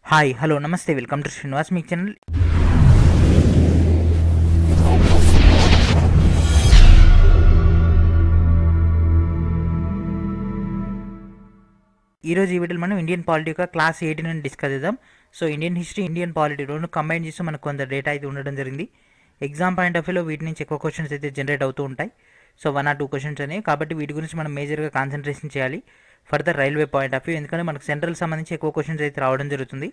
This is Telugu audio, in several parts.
హాయ్ హలో నమస్తే వెల్కమ్ టు శ్రీనివాస్ మీ ఛానల్ ఈరోజు ఈ వీడియోలో మనం ఇండియన్ పాలిటీ యొక్క క్లాస్ ఎయిటీన్ అని డిస్కస్ చేద్దాం so Indian history Indian polity రెండు కంబైన్ చేసి మనకు కొంత డేటా అయితే ఉండడం జరిగింది ఎగ్జామ్ పాయింట్ ఆఫ్ వ్యూలో వీటి నుంచి ఎక్కువ క్వశ్చన్స్ అయితే జనరేట్ అవుతూ ఉంటాయి so one or two questions అనేవి కాబట్టి వీటి గురించి మనం మేజర్గా కాన్సన్ట్రేషన్ చేయాలి further railway point of view ఎందుకంటే మనకు సెంట్రల్ సంబంధించి ఎక్కువ క్వశ్చన్స్ అయితే రావడం జరుగుతుంది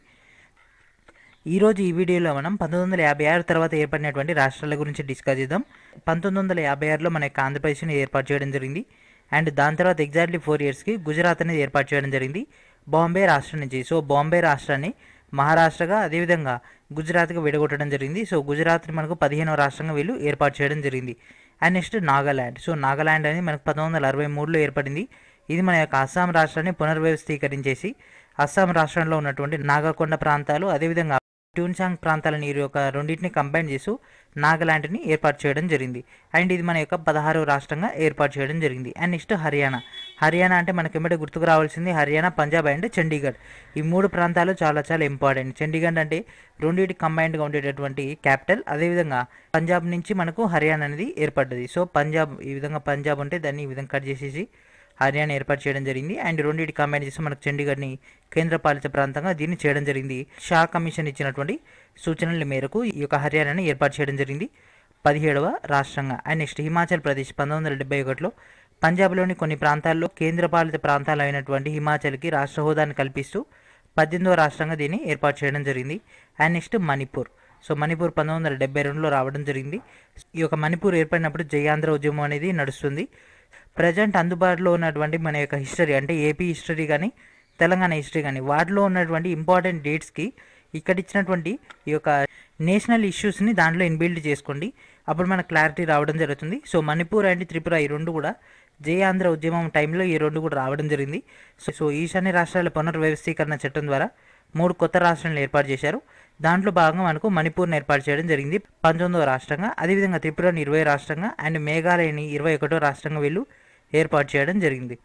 ఈ రోజు ఈ వీడియోలో మనం పంతొమ్మిది వందల యాభై ఆరు తర్వాత ఏర్పడినటువంటి రాష్ట్రాల గురించి డిస్కస్ చేద్దాం పంతొమ్మిది వందల యాభై ఆరులో మన యొక్క ఆంధ్రప్రదేశ్ని ఏర్పాటు చేయడం జరిగింది అండ్ దాని తర్వాత ఎగ్జాక్ట్లీ ఫోర్ ఇయర్స్కి గుజరాత్ అనేది ఏర్పాటు చేయడం జరిగింది బాంబే రాష్ట్రం నుంచి సో బాంబే రాష్ట్రాన్ని మహారాష్ట్రగా అదేవిధంగా గుజరాత్గా విడగొట్టడం జరిగింది సో గుజరాత్ని మనకు పదిహేనవ రాష్ట్రంగా వీళ్ళు ఏర్పాటు చేయడం జరిగింది and next Nagaland so Nagaland అనేది మనకు పంతొమ్మిది వందల అరవై మూడులో ఏర్పడింది ఇది మన యొక్క అస్సాం రాష్ట్రాన్ని పునర్వ్యవస్థీకరించేసి అస్సాం రాష్ట్రంలో ఉన్నటువంటి నాగాకొండ ప్రాంతాలు అదేవిధంగా ట్యూన్సాంగ్ ప్రాంతాలని ఈ యొక్క రెండింటిని కంబైన్ చేస్తూ నాగాలాండ్ని ఏర్పాటు చేయడం జరిగింది అండ్ ఇది మన యొక్క పదహారవ రాష్ట్రంగా ఏర్పాటు చేయడం జరిగింది అండ్ నెక్స్ట్ హర్యానా హర్యానా అంటే మనకి ఎమ్మటే గుర్తుకు రావాల్సింది హర్యానా పంజాబ్ అండ్ చండీగఢ్ ఈ మూడు ప్రాంతాలు చాలా చాలా ఇంపార్టెంట్ చండీగఢ్ అంటే రెండింటి కంబైన్డ్గా ఉండేటటువంటి క్యాపిటల్ అదేవిధంగా పంజాబ్ నుంచి మనకు హర్యానా అనేది ఏర్పడ్డది సో పంజాబ్ ఈ విధంగా పంజాబ్ ఉంటే దాన్ని ఈ విధంగా కట్ చేసేసి హర్యానా ఏర్పాటు చేయడం జరిగింది అండ్ రెండింటి కంబైన్ చేసి మనకు చండీగఢ్ని కేంద్రపాలిత ప్రాంతంగా దీన్ని చేయడం జరిగింది షా కమిషన్ ఇచ్చినటువంటి సూచనల మేరకు ఈ యొక్క హర్యానాని ఏర్పాటు చేయడం జరిగింది పదిహేడవ రాష్ట్రంగా అండ్ నెక్స్ట్ హిమాచల్ ప్రదేశ్ పంతొమ్మిది వందల డెబ్బై ఒకటిలో పంజాబ్లోని కొన్ని ప్రాంతాల్లో కేంద్రపాలిత ప్రాంతాలు అయినటువంటి హిమాచల్కి రాష్ట్ర హోదాను కల్పిస్తూ పద్దెనిమిదవ రాష్ట్రంగా దీన్ని ఏర్పాటు చేయడం జరిగింది and next Manipur so Manipur పంతొమ్మిది వందల డెబ్బై రెండులో రావడం జరిగింది ఈ యొక్క మణిపూర్ ఏర్పడినప్పుడు జయాంధ్ర ఉద్యమం అనేది నడుస్తుంది ప్రజెంట్ అందుబాటులో ఉన్నటువంటి మన యొక్క హిస్టరీ అంటే ఏపీ హిస్టరీ కానీ తెలంగాణ హిస్టరీ కానీ వాటిలో ఉన్నటువంటి ఇంపార్టెంట్ డేట్స్కి ఇక్కడ ఇచ్చినటువంటి ఈ యొక్క నేషనల్ ఇష్యూస్ని దాంట్లో ఇన్బిల్డ్ చేసుకోండి అప్పుడు మనకు క్లారిటీ రావడం జరుగుతుంది సో మణిపూర్ అండ్ త్రిపుర ఈ రెండు కూడా జై ఆంధ్ర ఉద్యమం టైంలో ఈ రెండు కూడా రావడం జరిగింది సో సో ఈశాన్య రాష్ట్రాల పునర్వ్యవస్థీకరణ చట్టం ద్వారా మూడు కొత్త రాష్ట్రాలను ఏర్పాటు చేశారు దాంట్లో భాగంగా మనకు మణిపూర్ని ఏర్పాటు చేయడం జరిగింది పంతొమ్మిదవ రాష్ట్రంగా అదేవిధంగా త్రిపురని ఇరవై రాష్ట్రంగా అండ్ మేఘాలయని ఇరవై ఒకటో రాష్ట్రంగా వీళ్ళు ఏర్పాటు చేయడం జరిగింది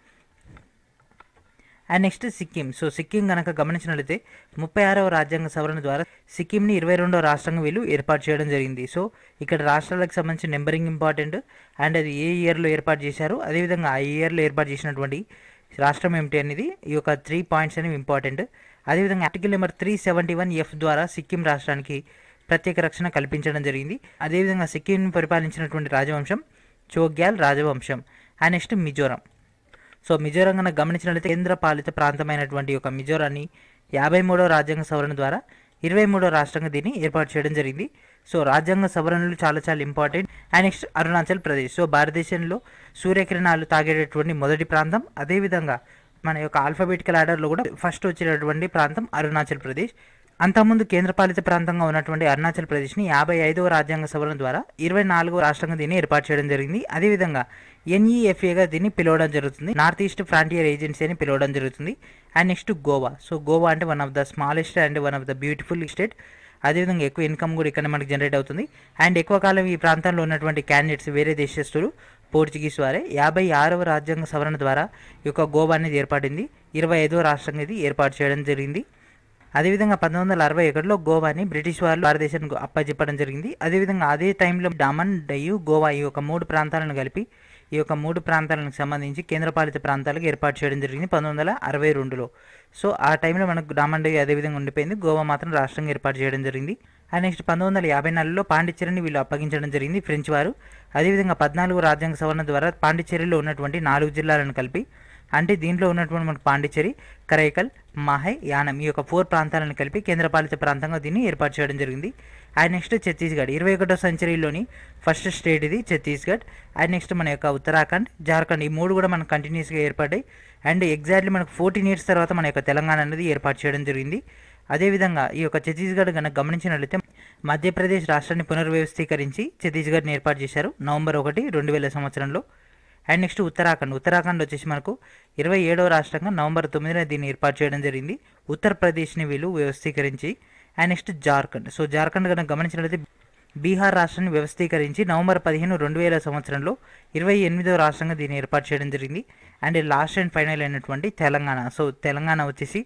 and next Sikkim so Sikkim కనుక గమనించినట్లయితే ముప్పై ఆరవ రాజ్యాంగ సవరణ ద్వారా సిక్కింని ఇరవై రెండవ రాష్ట్రంగా వీళ్ళు ఏర్పాటు చేయడం జరిగింది సో ఇక్కడ రాష్ట్రాలకు సంబంధించిన నెంబరింగ్ ఇంపార్టెంట్ అండ్ అది ఏ ఇయర్లో ఏర్పాటు చేశారు అదేవిధంగా ఆ ఇయర్లో ఏర్పాటు చేసినటువంటి రాష్ట్రం ఏమిటి అనేది ఈ యొక్క త్రీ పాయింట్స్ అనేవి ఇంపార్టెంట్ అదేవిధంగా article number three seventy one F ద్వారా సిక్కిం రాష్ట్రానికి ప్రత్యేక రక్షణ కల్పించడం జరిగింది అదేవిధంగా సిక్కిం పరిపాలించినటువంటి రాజవంశం చోగ్యాల్ రాజవంశం and next Mizoram so Mizoram కనుక గమనించినట్లయితే కేంద్ర పాలిత ప్రాంతమైనటువంటి యొక్క మిజోరాన్ని యాభై మూడవ రాజ్యాంగ సవరణ ద్వారా ఇరవై మూడో రాష్ట్రంగా దీన్ని ఏర్పాటు చేయడం జరిగింది సో రాజ్యాంగ సవరణలు చాలా చాలా important and next Arunachal Pradesh so భారతదేశంలో సూర్యకిరణాలు తాగేటటువంటి మొదటి ప్రాంతం అదేవిధంగా మన యొక్క ఆల్ఫాబెటికల్ ఆర్డర్లో కూడా ఫస్ట్ వచ్చినటువంటి ప్రాంతం అరుణాచల్ ప్రదేశ్ అంతకుముందు కేంద్రపాలిత ప్రాంతంగా ఉన్నటువంటి అరుణాచల్ ప్రదేశ్ని యాభై ఐదవ రాజ్యాంగ సవరణ ద్వారా ఇరవై నాలుగో రాష్ట్రంగా దీన్ని ఏర్పాటు చేయడం జరిగింది అదేవిధంగా ఎన్ఈఎఫ్ఏగా దీన్ని పిలవడం జరుగుతుంది నార్త్ ఈస్ట్ ఫ్రాంటియర్ ఏజెన్సీ అని పిలవడం జరుగుతుంది and next Goa so Goa అంటే one of the smallest and one of the beautiful state అదేవిధంగా ఎక్కువ ఇన్కమ్ కూడా ఇక్కడ మనకి జనరేట్ అవుతుంది అండ్ ఎక్కువ కాలం ఈ ప్రాంతంలో ఉన్నటువంటి క్యాండిడేట్స్ వేరే దేశస్తులు పోర్చుగీస్ వారే యాభై ఆరవ రాజ్యాంగ సవరణ ద్వారా ఈ యొక్క గోవా అనేది ఏర్పడింది ఇరవై ఐదవ రాష్ట్రంగా ఇది ఏర్పాటు చేయడం జరిగింది అదేవిధంగా పంతొమ్మిది వందల అరవై ఒకటిలో గోవాని బ్రిటిష్ వాళ్ళు భారతదేశానికి అప్పచెప్పడం జరిగింది అదేవిధంగా అదే టైంలో డామన్ డయ్యు గోవా ఈ యొక్క మూడు ప్రాంతాలను కలిపి ఈ యొక్క మూడు ప్రాంతాలకు సంబంధించి కేంద్రపాలిత ప్రాంతాలకు ఏర్పాటు చేయడం జరిగింది పంతొమ్మిది వందల అరవై రెండులో సో ఆ టైంలో మనకు డామన్ డయ్యు అదేవిధంగా ఉండిపోయింది గోవా మాత్రం రాష్ట్రంగా ఏర్పాటు చేయడం జరిగింది అండ్ నెక్స్ట్ పంతొమ్మిది వందల యాభై నాలుగులో పాండిచ్చేరిని వీళ్ళు అప్పగించడం జరిగింది ఫ్రెంచ్ వారు అదేవిధంగా పద్నాలుగు రాజ్యాంగ సవరణ ద్వారా పాండిచ్చేరిలో ఉన్నటువంటి నాలుగు జిల్లాలను కలిపి అంటే దీంట్లో ఉన్నటువంటి మనకు పాండిచ్చేరి కరైకల్ మాహై యానం ఈ యొక్క ఫోర్ ప్రాంతాలను కలిపి కేంద్రపాలిత ప్రాంతంగా దీన్ని ఏర్పాటు చేయడం జరిగింది అండ్ నెక్స్ట్ ఛత్తీస్గఢ్ ఇరవై ఒకటో సెంచరీలోని ఫస్ట్ స్టేట్ ఇది ఛత్తీస్గఢ్ అండ్ నెక్స్ట్ మన యొక్క ఉత్తరాఖండ్ జార్ఖండ్ ఈ మూడు కూడా మనకు కంటిన్యూస్గా ఏర్పడ్డాయి అండ్ ఎగ్జాక్ట్లీ మనకు ఫోర్టీన్ ఇయర్స్ తర్వాత మన యొక్క తెలంగాణ అనేది ఏర్పాటు చేయడం జరిగింది అదేవిధంగా ఈ యొక్క ఛత్తీస్గఢ్ కనుక గమనించినట్లయితే మధ్యప్రదేశ్ రాష్ట్రాన్ని పునర్వ్యవస్థీకరించి ఛత్తీస్గఢ్ని ఏర్పాటు చేశారు నవంబర్ ఒకటి రెండు వేల సంవత్సరంలో అండ్ నెక్స్ట్ ఉత్తరాఖండ్ ఉత్తరాఖండ్ వచ్చేసి మనకు ఇరవై ఏడవ రాష్ట్రంగా నవంబర్ తొమ్మిదిన దీన్ని ఏర్పాటు చేయడం జరిగింది ఉత్తరప్రదేశ్ని వీళ్ళు వ్యవస్థీకరించి and next Jharkhand so Jharkhand కనుక గమనించినట్లయితే బీహార్ రాష్ట్రాన్ని వ్యవస్థీకరించి నవంబర్ పదిహేను రెండు వేల సంవత్సరంలో ఇరవై ఎనిమిదవ రాష్ట్రంగా దీన్ని ఏర్పాటు చేయడం జరిగింది అండ్ లాస్ట్ అండ్ ఫైనల్ అయినటువంటి తెలంగాణ సో తెలంగాణ వచ్చేసి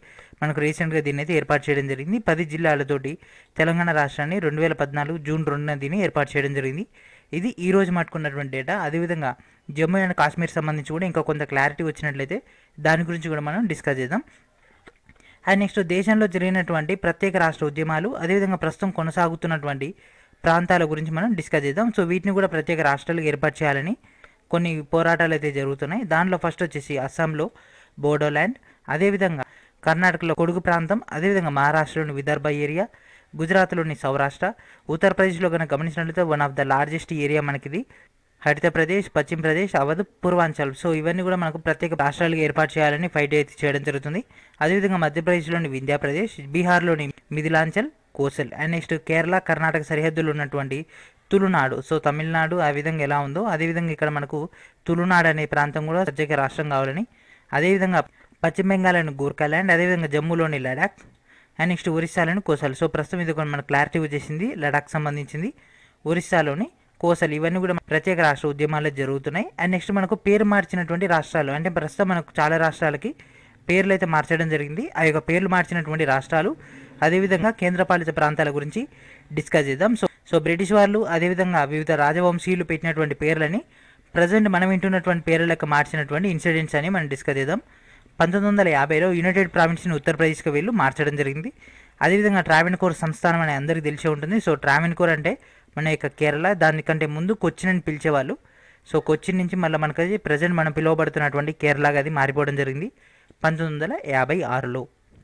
మనకు రీసెంట్గా దీన్ని అయితే ఏర్పాటు చేయడం జరిగింది పది జిల్లాలతోటి తెలంగాణ రాష్ట్రాన్ని రెండు వేల పద్నాలుగు జూన్ రెండున దీన్ని ఏర్పాటు చేయడం జరిగింది ఇది ఈ రోజు మట్టుకున్నటువంటి డేటా అదేవిధంగా జమ్మూ అండ్ కాశ్మీర్ సంబంధించి కూడా ఇంకా కొంత క్లారిటీ వచ్చినట్లయితే దాని గురించి కూడా మనం డిస్కస్ చేద్దాం అండ్ నెక్స్ట్ దేశంలో జరిగినటువంటి ప్రత్యేక రాష్ట్ర ఉద్యమాలు అదేవిధంగా ప్రస్తుతం కొనసాగుతున్నటువంటి ప్రాంతాల గురించి మనం డిస్కస్ చేద్దాం సో వీటిని కూడా ప్రత్యేక రాష్ట్రాలుగా ఏర్పాటు చేయాలని కొన్ని పోరాటాలు అయితే జరుగుతున్నాయి దానిలో ఫస్ట్ వచ్చేసి అస్సాంలో బోడోల్యాండ్ అదేవిధంగా కర్ణాటకలో కొడుగు ప్రాంతం అదేవిధంగా మహారాష్ట్రలోని విదర్భ ఏరియా గుజరాత్లోని సౌరాష్ట్ర ఉత్తరప్రదేశ్లో కనుక గమనించినట్లయితే one of the largest area మనకిది హరితప్రదేశ్ పశ్చిమ ప్రదేశ్ అవధ్ పూర్వాంచల్ సో ఇవన్నీ కూడా మనకు ప్రత్యేక రాష్ట్రాలుగా ఏర్పాటు చేయాలని ఫైట్ అయితే చేయడం జరుగుతుంది అదేవిధంగా మధ్యప్రదేశ్లోని వింధ్యాప్రదేశ్ బీహార్లోని మిథిలాంచల్ కోసల్ అండ్ నెక్స్ట్ కేరళ కర్ణాటక సరిహద్దులు ఉన్నటువంటి తులునాడు సో తమిళనాడు ఆ విధంగా ఎలా ఉందో అదేవిధంగా ఇక్కడ మనకు తులునాడు అనే ప్రాంతం కూడా ప్రత్యేక రాష్ట్రం కావాలని అదేవిధంగా పశ్చిమ బెంగాల్లోని గూర్ఖాల్యాండ్ అదేవిధంగా జమ్మూలోని లడాక్ అండ్ నెక్స్ట్ ఒరిస్సాలోని కోసల్ సో ప్రస్తుతం ఇది కూడా మనకు క్లారిటీ వచ్చేసింది లడాక్ సంబంధించింది ఒరిస్సాలోని కోసలు ఇవన్నీ కూడా ప్రత్యేక రాష్ట్ర ఉద్యమాలు జరుగుతున్నాయి అండ్ నెక్స్ట్ మనకు పేరు మార్చినటువంటి రాష్ట్రాలు అంటే ప్రస్తుతం మనకు చాలా రాష్ట్రాలకి పేర్లు అయితే మార్చడం జరిగింది ఆ యొక్క పేర్లు మార్చినటువంటి రాష్ట్రాలు అదేవిధంగా కేంద్రపాలిత ప్రాంతాల గురించి డిస్కస్ చేద్దాం సో సో బ్రిటిష్ వాళ్ళు అదేవిధంగా వివిధ రాజవంశీయులు పెట్టినటువంటి పేర్లని ప్రజెంట్ మనం వింటున్నటువంటి పేర్లకు మార్చినటువంటి ఇన్సిడెంట్స్ అని మనం డిస్కస్ చేద్దాం పంతొమ్మిది వందల యాభైలో యునైటెడ్ ప్రావిన్స్ని ఉత్తరప్రదేశ్కి వీళ్ళు మార్చడం జరిగింది అదేవిధంగా ట్రావెన్కోర్ సంస్థానం అని అందరికీ తెలిసే ఉంటుంది సో ట్రావెన్కోర్ అంటే మన యొక్క కేరళ దానికంటే ముందు కొచ్చిన్ అని పిలిచేవాళ్ళు సో కొచ్చిన్ నుంచి మళ్ళీ మనకు అది ప్రజెంట్ మనం పిలువబడుతున్నటువంటి కేరళగా అది మారిపోవడం జరిగింది పంతొమ్మిది వందల యాభై ఆరులో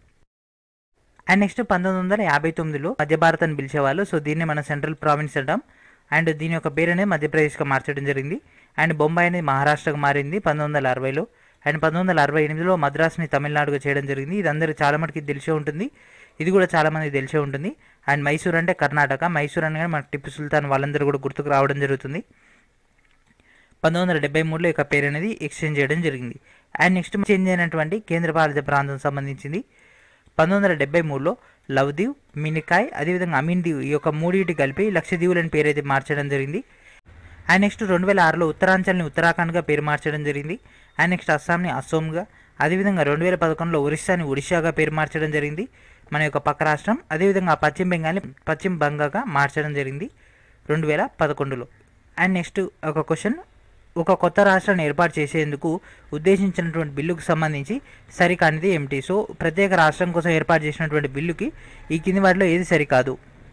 అండ్ నెక్స్ట్ పంతొమ్మిది వందల యాభై తొమ్మిదిలో మధ్య భారత్ అని పిలిచేవాళ్ళు సో దీన్ని మనం సెంట్రల్ ప్రావిన్స్ అంటాం అండ్ దీని యొక్క పేరు అనేది మధ్యప్రదేశ్గా మార్చడం జరిగింది అండ్ బొంబాయి అనేది మహారాష్ట్రకు మారింది పంతొమ్మిది వందల అరవైలో అండ్ పంతొమ్మిది వందల అరవై ఎనిమిదిలో మద్రాస్ని తమిళనాడుగా చేయడం జరిగింది ఇది అందరికీ చాలా మటుకు తెలిసే ఉంటుంది ఇది కూడా చాలా మందికి తెలిసే ఉంటుంది అండ్ మైసూర్ అంటే కర్ణాటక మైసూర్ అనగానే మనకు టిప్పు సుల్తాన్ వాళ్ళందరూ కూడా గుర్తుకు రావడం జరుగుతుంది పంతొమ్మిది వందల డెబ్బై మూడులో యొక్క పేరు అనేది ఎక్స్చేంజ్ చేయడం జరిగింది అండ్ నెక్స్ట్ చేంజ్ అయినటువంటి కేంద్రపాలిత ప్రాంతం సంబంధించింది పంతొమ్మిది వందల డెబ్బై మూడులో లవ్దీవ్ మినికాయ్ అదేవిధంగా అమీన్ దీవ్ ఈ యొక్క మూడింటి కలిపి లక్షదీవులు అని పేరు అయితే మార్చడం జరిగింది అండ్ నెక్స్ట్ రెండు వేల ఆరులో ఉత్తరాంచల్ని ఉత్తరాఖండ్గా పేరు మార్చడం జరిగింది అండ్ నెక్స్ట్ అస్సాంని అస్సోమ్గా అదేవిధంగా రెండు వేల పదకొండులో ఒరిస్సాని ఒడిశాగా పేరు మార్చడం జరిగింది మన యొక్క పక్క రాష్ట్రం అదేవిధంగా పశ్చిమ బెంగాల్ని పశ్చిమ బంగాగా మార్చడం జరిగింది రెండు వేల పదకొండులో అండ్ నెక్స్ట్ ఒక క్వశ్చన్ ఒక కొత్త రాష్ట్రాన్ని ఏర్పాటు చేసేందుకు ఉద్దేశించినటువంటి బిల్లుకు సంబంధించి సరికానిది ఏమిటి సో ప్రత్యేక రాష్ట్రం కోసం ఏర్పాటు చేసినటువంటి బిల్లుకి ఈ కింది వాటిలో ఏది సరికాదు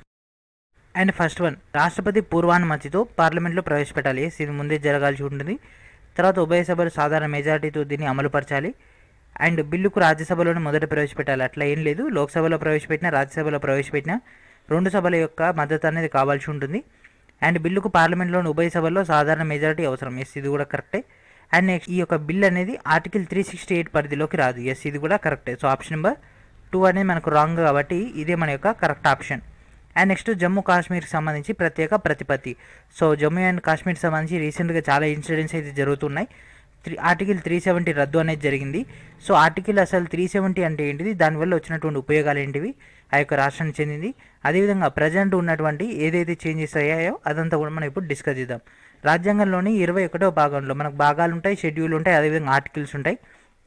అండ్ ఫస్ట్ వన్ రాష్ట్రపతి పూర్వానుమతితో పార్లమెంట్లో ప్రవేశపెట్టాలి ఎస్ ఇది ముందే జరగాల్సి ఉంటుంది తర్వాత ఉభయ సభలు సాధారణ మెజారిటీతో దీన్ని అమలుపరచాలి అండ్ బిల్లుకు రాజ్యసభలోనే మొదట ప్రవేశపెట్టాలి అట్లా ఏం లేదు లోక్సభలో ప్రవేశపెట్టినా రాజ్యసభలో ప్రవేశపెట్టినా రెండు సభల యొక్క మద్దతు అనేది కావాల్సి ఉంటుంది అండ్ బిల్లుకు పార్లమెంట్లోని ఉభయ సభల్లో సాధారణ మెజారిటీ అవసరం ఎస్ ఇది కూడా కరెక్టే అండ్ నెక్స్ట్ ఈ యొక్క బిల్ అనేది ఆర్టికల్ త్రీ సిక్స్టీ ఎయిట్ పరిధిలోకి రాదు ఎస్ ఇది కూడా కరెక్టే సో ఆప్షన్ నెంబర్ టూ అనేది మనకు రాంగ్ కాబట్టి ఇదే మన యొక్క correct option and next Jammu కాశ్మీర్కి సంబంధించి ప్రత్యేక ప్రతిపత్తి సో జమ్మూ అండ్ కాశ్మీర్కి సంబంధించి రీసెంట్గా చాలా ఇన్సిడెంట్స్ అయితే జరుగుతున్నాయి త్రీ ఆర్టికల్ త్రీ సెవెంటీ రద్దు అనేది జరిగింది సో ఆర్టికల్ అసలు త్రీ సెవెంటీ అంటే ఏంటిది దానివల్ల వచ్చినటువంటి ఉపయోగాలు ఏంటివి ఆ యొక్క రాష్ట్రానికి చెందింది అదేవిధంగా ప్రజెంట్ ఉన్నటువంటి ఏదైతే చేంజెస్ అయ్యాయో అదంతా కూడా మనం ఇప్పుడు డిస్కస్ చేద్దాం రాజ్యాంగంలోని ఇరవై ఒకటో భాగంలో మనకు భాగాలు ఉంటాయి షెడ్యూల్ ఉంటాయి అదేవిధంగా ఆర్టికల్స్ ఉంటాయి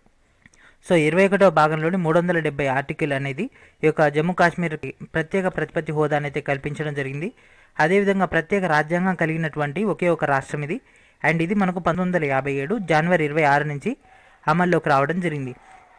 సో ఇరవై ఒకటో భాగంలోని మూడు వందల డెబ్బై ఆర్టికల్ అనేది ఈ యొక్క జమ్మూ కాశ్మీర్కి ప్రత్యేక ప్రతిపత్తి హోదాని అయితే కల్పించడం జరిగింది అదేవిధంగా ప్రత్యేక రాజ్యాంగం కలిగినటువంటి ఒకే ఒక రాష్ట్రం ఇది అండ్ ఇది మనకు పంతొమ్మిది వందల యాభై ఏడు జనవరి ఇరవై ఆరు నుంచి అమల్లోకి రావడం జరిగింది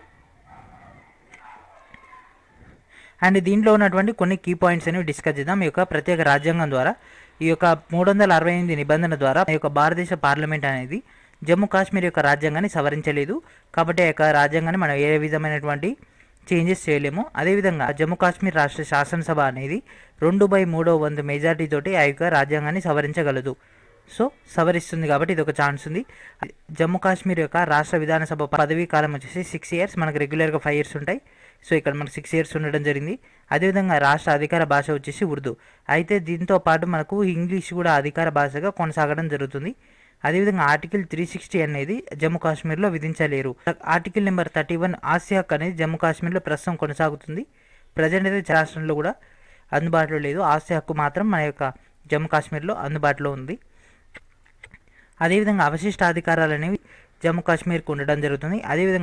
అండ్ దీంట్లో ఉన్నటువంటి కొన్ని కీ పాయింట్స్ అనేవి డిస్కస్ చేద్దాం ఈ యొక్క ప్రత్యేక రాజ్యాంగం ద్వారా ఈ యొక్క మూడు వందల అరవై ఎనిమిది నిబంధన ద్వారా ఈ యొక్క భారతదేశ పార్లమెంట్ అనేది జమ్మూ కాశ్మీర్ యొక్క రాజ్యాంగాన్ని సవరించలేదు కాబట్టి ఆ యొక్క రాజ్యాంగాన్ని మనం ఏ విధమైనటువంటి చేంజెస్ చేయలేము అదేవిధంగా జమ్మూ కాశ్మీర్ రాష్ట్ర శాసనసభ అనేది రెండు బై మూడో వంతు మెజార్టీ తోటి ఆ యొక్క రాజ్యాంగాన్ని సవరించగలదు సో సవరిస్తుంది కాబట్టి ఇది ఒక ఛాన్స్ ఉంది జమ్మూ కాశ్మీర్ యొక్క రాష్ట్ర విధానసభ పదవీ కాలం వచ్చేసి సిక్స్ ఇయర్స్ మనకు రెగ్యులర్గా ఫైవ్ ఇయర్స్ ఉంటాయి సో ఇక్కడ మనకు సిక్స్ ఇయర్స్ ఉండడం జరిగింది అదేవిధంగా రాష్ట్ర అధికార భాష వచ్చేసి ఉర్దూ అయితే దీంతో పాటు మనకు ఇంగ్లీష్ కూడా అధికార భాషగా కొనసాగడం జరుగుతుంది అదేవిధంగా ఆర్టికల్ త్రీ సిక్స్టీ అనేది జమ్మూ కాశ్మీర్లో విధించలేరు ఆర్టికల్ నెంబర్ థర్టీ వన్ ఆసియా హక్ అనేది జమ్మూ కాశ్మీర్లో ప్రస్తుతం కొనసాగుతుంది ప్రజెంట్ అయితే రాష్ట్రంలో కూడా అందుబాటులో లేదు ఆసియా హక్కు మాత్రం మన యొక్క జమ్మూ కాశ్మీర్లో అందుబాటులో ఉంది అదేవిధంగా అవశిష్ట అధికారాలు అనేవి జమ్మూ కాశ్మీర్కు ఉండడం జరుగుతుంది అదేవిధంగా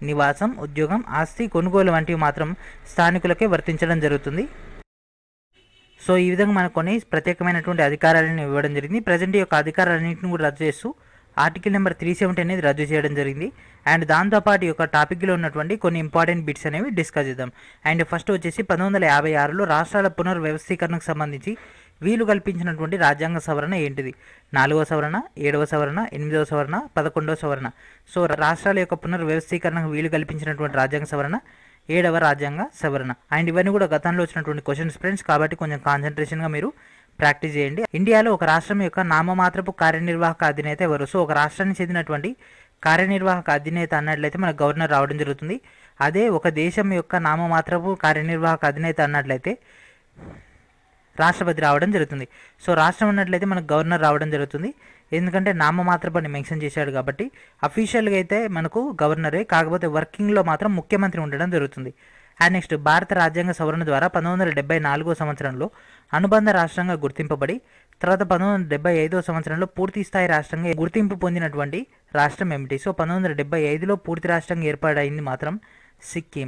నివాసం ఉద్యోగం ఆస్తి కొనుగోలు వంటివి మాత్రం స్థానికులకే వర్తించడం జరుగుతుంది సో ఈ విధంగా మనకు కొన్ని ప్రత్యేకమైనటువంటి అధికారాలను ఇవ్వడం జరిగింది ప్రజెంట్ యొక్క అధికారాలన్నింటిని కూడా రద్దు చేస్తూ ఆర్టికల్ నెంబర్ త్రీ సెవెంటీ అనేది రద్దు చేయడం జరిగింది అండ్ దాంతోపాటు ఈ యొక్క టాపిక్లో ఉన్నటువంటి కొన్ని ఇంపార్టెంట్ బిట్స్ అనేవి డిస్కస్ చేద్దాం అండ్ ఫస్ట్ వచ్చేసి పంతొమ్మిది వందల యాభై ఆరులో రాష్ట్రాల పునర్వ్యవస్థీకరణకు సంబంధించి వీలు కల్పించినటువంటి రాజ్యాంగ సవరణ ఏంటిది నాలుగవ సవరణ ఏడవ సవరణ ఎనిమిదవ సవరణ పదకొండవ సవరణ సో రాష్ట్రాల యొక్క పునర్వ్యవస్థీకరణకు వీలు కల్పించినటువంటి రాజ్యాంగ సవరణ ఏడవ రాజ్యాంగ సవరణ అండ్ ఇవన్నీ కూడా గతంలో వచ్చినటువంటి క్వశ్చన్స్ ఫ్రెండ్స్ కాబట్టి కొంచెం కాన్సన్ట్రేషన్గా మీరు ప్రాక్టీస్ చేయండి ఇండియాలో ఒక రాష్ట్రం యొక్క నామమాత్రపు కార్యనిర్వాహక అధినేత ఎవరు సో ఒక రాష్ట్రానికి చెందినటువంటి కార్యనిర్వాహక అధినేత అన్నట్లయితే మనకు గవర్నర్ రావడం జరుగుతుంది అదే ఒక దేశం యొక్క నామమాత్రపు కార్యనిర్వాహక అధినేత అన్నట్లయితే రాష్ట్రపతి రావడం జరుగుతుంది సో రాష్ట్రం అన్నట్లయితే మనకు గవర్నర్ రావడం జరుగుతుంది ఎందుకంటే నామమాత్రపని మెన్షన్ చేశాడు కాబట్టి అఫీషియల్గా అయితే మనకు గవర్నరే కాకపోతే వర్కింగ్లో మాత్రం ముఖ్యమంత్రి ఉండడం జరుగుతుంది అండ్ నెక్స్ట్ భారత రాజ్యాంగ సవరణ ద్వారా పంతొమ్మిది వందల డెబ్బై నాలుగో సంవత్సరంలో అనుబంధ రాష్ట్రంగా గుర్తింపబడి తర్వాత పంతొమ్మిది వందల డెబ్బై ఐదో సంవత్సరంలో పూర్తి స్థాయి రాష్ట్రంగా గుర్తింపు పొందినటువంటి రాష్ట్రం ఏమిటి సో పంతొమ్మిది వందల డెబ్బై ఐదులో పూర్తి రాష్ట్రంగా ఏర్పాటైంది మాత్రం సిక్కిం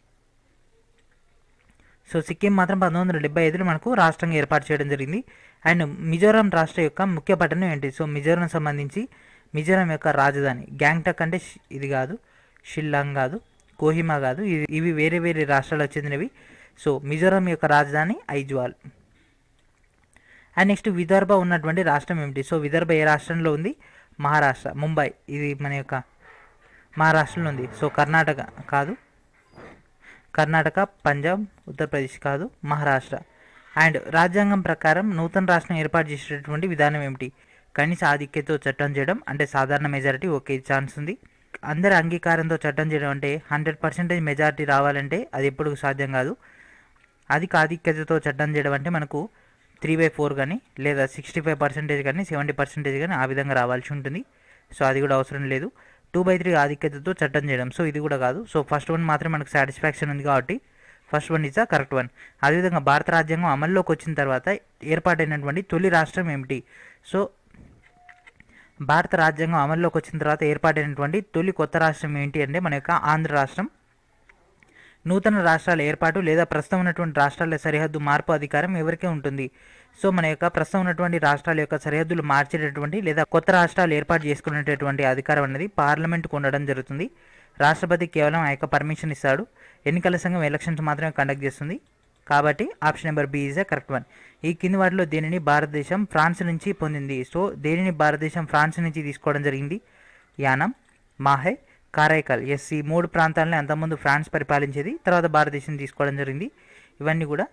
సో సిక్కిం మాత్రం పంతొమ్మిది వందల డెబ్బై ఐదులో మనకు రాష్ట్రంగా ఏర్పాటు చేయడం జరిగింది అండ్ మిజోరాం రాష్ట్ర యొక్క ముఖ్య పట్టణం ఏంటి సో మిజోరాం సంబంధించి మిజోరాం యొక్క రాజధాని గ్యాంగ్టక్ అంటే షి- ఇది కాదు షిల్లాంగ్ కాదు కోహిమా కాదు ఇది ఇవి వేరే వేరే రాష్ట్రాలకు చెందినవి సో మిజోరాం యొక్క రాజధాని ఐజ్వాల్ అండ్ నెక్స్ట్ విదర్భ ఉన్నటువంటి రాష్ట్రం ఏమిటి సో విదర్భ ఏ రాష్ట్రంలో ఉంది మహారాష్ట్ర ముంబై ఇది మన యొక్క మహారాష్ట్రలో ఉంది సో కర్ణాటక కాదు కర్ణాటక పంజాబ్ ఉత్తరప్రదేశ్ కాదు మహారాష్ట్ర అండ్ రాజ్యాంగం ప్రకారం నూతన రాష్ట్రం ఏర్పాటు చేసేటటువంటి విధానం ఏమిటి కనీస ఆధిక్యతతో చట్టం చేయడం అంటే సాధారణ మెజారిటీ ఒకే ఛాన్స్ ఉంది అందరి అంగీకారంతో చట్టం చేయడం అంటే హండ్రెడ్ పర్సెంటేజ్ మెజారిటీ రావాలంటే అది ఎప్పుడు సాధ్యం కాదు అధిక ఆధిక్యతతో చట్టం చేయడం అంటే మనకు త్రీ బై ఫోర్ కానీ లేదా సిక్స్టీ ఫైవ్ పర్సెంటేజ్ కానీ సెవెంటీ పర్సెంటేజ్ కానీ ఆ విధంగా రావాల్సి ఉంటుంది సో అది కూడా అవసరం లేదు టూ బై త్రీ ఆధిక్యతతో చట్టం చేయడం సో ఇది కూడా కాదు సో ఫస్ట్ వన్ మాత్రం మనకు సాటిస్ఫాక్షన్ ఉంది కాబట్టి first one is the correct one అదేవిధంగా భారత రాజ్యాంగం అమల్లోకి వచ్చిన తర్వాత ఏర్పాటైనటువంటి తొలి రాష్ట్రం ఏమిటి సో భారత రాజ్యాంగం అమల్లోకి వచ్చిన తర్వాత ఏర్పాటైనటువంటి తొలి కొత్త రాష్ట్రం ఏంటి అంటే మన యొక్క ఆంధ్ర రాష్ట్రం నూతన రాష్ట్రాల ఏర్పాటు లేదా ప్రస్తుతం ఉన్నటువంటి రాష్ట్రాల సరిహద్దు మార్పు అధికారం ఎవరికే ఉంటుంది సో మన యొక్క ప్రస్తుతం ఉన్నటువంటి రాష్ట్రాల యొక్క సరిహద్దులు మార్చేటటువంటి లేదా కొత్త రాష్ట్రాలు ఏర్పాటు చేసుకునేటటువంటి అధికారం అనేది పార్లమెంట్కు ఉండడం జరుగుతుంది రాష్ట్రపతి కేవలం ఆ యొక్క పర్మిషన్ ఇస్తాడు ఎన్నికల సంఘం ఎలక్షన్స్ మాత్రమే కండక్ట్ చేస్తుంది కాబట్టి option number B is the correct one ఈ కింది వాటిలో దేనిని భారతదేశం ఫ్రాన్స్ నుంచి పొందింది సో దేనిని భారతదేశం ఫ్రాన్స్ నుంచి తీసుకోవడం జరిగింది యానం మాహే కారైకల్ ఎస్ ఈ మూడు ప్రాంతాలని అంతకుముందు ఫ్రాన్స్ పరిపాలించేది తర్వాత భారతదేశం తీసుకోవడం జరిగింది ఇవన్నీ కూడా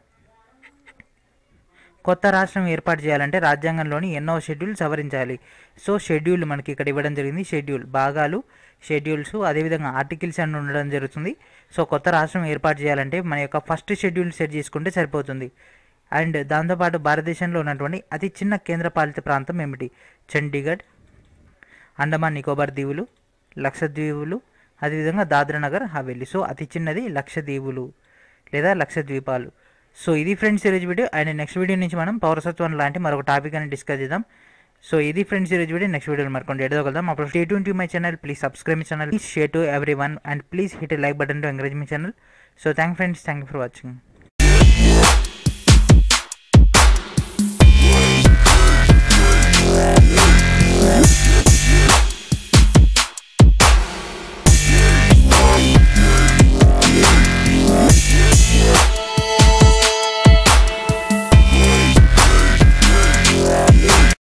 కొత్త రాష్ట్రం ఏర్పాటు చేయాలంటే రాజ్యాంగంలోని ఎన్నో షెడ్యూల్ సవరించాలి సో షెడ్యూల్ మనకి ఇక్కడ ఇవ్వడం జరిగింది షెడ్యూల్ భాగాలు షెడ్యూల్స్ అదేవిధంగా ఆర్టికల్స్ అని ఉండడం జరుగుతుంది సో కొత్త రాష్ట్రం ఏర్పాటు చేయాలంటే మన యొక్క ఫస్ట్ షెడ్యూల్ సెట్ చేసుకుంటే సరిపోతుంది అండ్ దాంతోపాటు భారతదేశంలో ఉన్నటువంటి అతి చిన్న కేంద్రపాలిత ప్రాంతం ఏమిటి చండీగఢ్ అండమాన్ నికోబార్ దీవులు లక్షద్వీపులు అదేవిధంగా దాద్రా నగర్ హవేలీ సో అతి చిన్నది లక్షద్వీపులు లేదా లక్షద్వీపాలు సో ఇది ఫ్రెండ్స్ ఈరోజు వీడియో అండ్ నెక్స్ట్ వీడియో నుంచి మనం పౌరసత్వం లాంటి మరొక టాపిక్ అని డిస్కస్ చేద్దాం సో ఇది ఫ్రెండ్స్ ఈరోజు వీడియో నెక్స్ట్ వీడియోలో మరొకటి ఎడదగలుగుతాం అప్పుడు stay tune to my channel please subscribe my channel please share to everyone and please hit like button to encourage my channel so thank friends thank you for watching